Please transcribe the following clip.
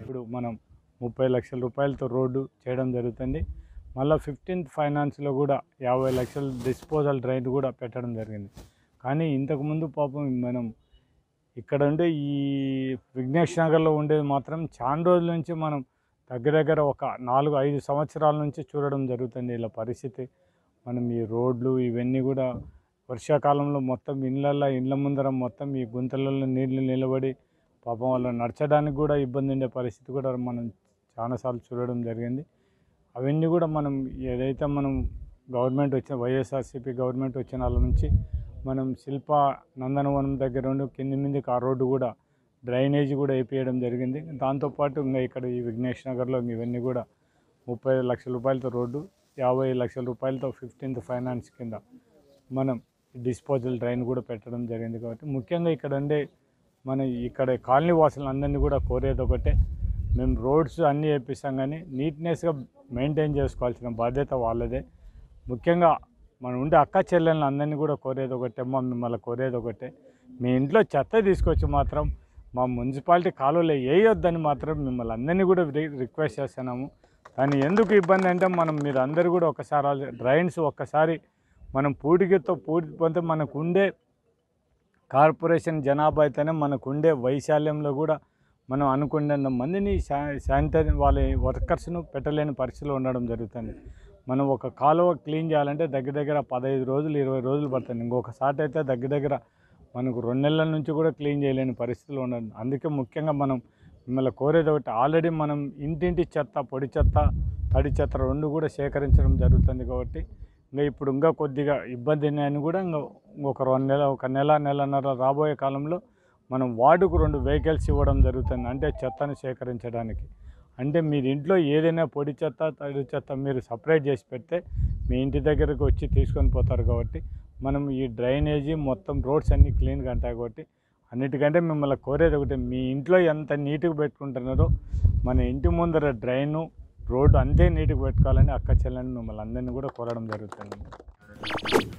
ఇప్పుడు మనం ముప్పై లక్షల రూపాయలతో రోడ్డు చేయడం జరుగుతుంది మళ్ళీ ఫిఫ్టీన్త్ ఫైనాన్స్లో కూడా యాభై లక్షల డిస్పోజల్ డ్రైన్ కూడా పెట్టడం జరిగింది కానీ ఇంతకుముందు పాపం మనం ఇక్కడ ఉండే ఈ విఘ్నేష్ నగర్లో ఉండేది మాత్రం చాలా రోజుల నుంచి మనం దగ్గర దగ్గర ఒక నాలుగు ఐదు సంవత్సరాల నుంచి చూడడం జరుగుతుంది ఇలా పరిస్థితి మనం ఈ రోడ్లు ఇవన్నీ కూడా వర్షాకాలంలో మొత్తం ఇళ్ళల్లో ఇళ్ళ ముందర మొత్తం ఈ గుంతలలో నీళ్లు నిలబడి పాపం వాళ్ళు నడచడానికి కూడా ఇబ్బంది ఉండే పరిస్థితి కూడా మనం చాలాసార్లు చూడడం జరిగింది అవన్నీ కూడా మనం ఏదైతే మనం గవర్నమెంట్ వచ్చిన వైఎస్ఆర్సీపీ గవర్నమెంట్ వచ్చిన వాళ్ళ నుంచి మనం శిల్ప నందనవనం దగ్గర ఉండి కింది మీదకి ఆ రోడ్డు కూడా డ్రైనేజ్ కూడా వేపించడం జరిగింది దాంతోపాటు ఇంకా ఇక్కడ ఈ విఘ్నేష్ నగర్లో ఇవన్నీ కూడా ముప్పై లక్షల రూపాయలతో రోడ్డు యాభై లక్షల రూపాయలతో ఫిఫ్టీన్త్ ఫైనాన్స్ కింద మనం డిస్పోజల్ డ్రైన్ కూడా పెట్టడం జరిగింది కాబట్టి ముఖ్యంగా ఇక్కడ ఉండే మన ఇక్కడ కాలనీ వాసులందరినీ కూడా కోరేది ఒకటే మేము రోడ్స్ అన్నీ వేపిస్తాం కానీ నీట్నెస్గా మెయింటైన్ చేసుకోవాల్సిన బాధ్యత వాళ్ళదే ముఖ్యంగా మనం ఉండే అక్క చెల్లెళ్ళని అందరినీ కూడా కోరేది ఒకటే మా మిమ్మల్ని కోరేది ఒకటే మీ ఇంట్లో చెత్త తీసుకొచ్చి మాత్రం మా మున్సిపాలిటీ కాలువలో వేయొద్దని మాత్రం మిమ్మల్ని అందరినీ కూడా రి- రిక్వెస్ట్ చేస్తున్నాము కానీ ఎందుకు ఇబ్బంది అంటే మనం మీరు అందరూ కూడా ఒకసారి ఆలో- డ్రైన్స్ ఒక్కసారి మనం పూడికతో పూడిపోతే మనకు ఉండే కార్పొరేషన్ జనాభా అయితేనే మనకు ఉండే వైశాల్యంలో కూడా మనం అనుకున్నంత మందిని శా శానిటరీ వాళ్ళ వర్కర్స్ను పెట్టలేని పరిస్థితిలో ఉండడం జరుగుతుంది మనం ఒక కాలువ క్లీన్ చేయాలంటే దగ్గర దగ్గర పదహైదు రోజులు ఇరవై రోజులు పడుతుంది ఇంకొకసారి అయితే దగ్గర దగ్గర మనకు రెండు నెలల నుంచి కూడా క్లీన్ చేయలేని పరిస్థితిలో ఉండదు అందుకే ముఖ్యంగా మనం మిమ్మల్ని కోరేది ఒకటి ఆల్రెడీ మనం ఇంటింటి చెత్త పొడి చెత్త తడి చెత్త రెండు కూడా సేకరించడం జరుగుతుంది కాబట్టి ఇంకా ఇప్పుడు ఇంకా కొద్దిగా ఇబ్బంది అని కూడా ఇంకా ఒక రెండు నెల ఒక నెల నెలన్నర రాబోయే కాలంలో మనం వార్డుకు రెండు వెహికల్స్ ఇవ్వడం జరుగుతుంది అంటే చెత్తను సేకరించడానికి అంటే మీరు ఇంట్లో ఏదైనా పొడి చెత్త తడి చెత్త మీరు సపరేట్ చేసి పెడితే మీ ఇంటి దగ్గరకు వచ్చి తీసుకొని పోతారు కాబట్టి మనం ఈ డ్రైనేజీ మొత్తం రోడ్స్ అన్నీ క్లీన్గా ఉంటాయి కాబట్టి అన్నిటికంటే మిమ్మల్ని కోరేది ఒకటి మీ ఇంట్లో ఎంత నీట్గా పెట్టుకుంటున్నారో మన ఇంటి ముందర డ్రైను రోడ్డు అంతే నీట్గా పెట్టుకోవాలని అక్క చెల్లెని మిమ్మల్ని అందరినీ కూడా కోరడం జరుగుతుంది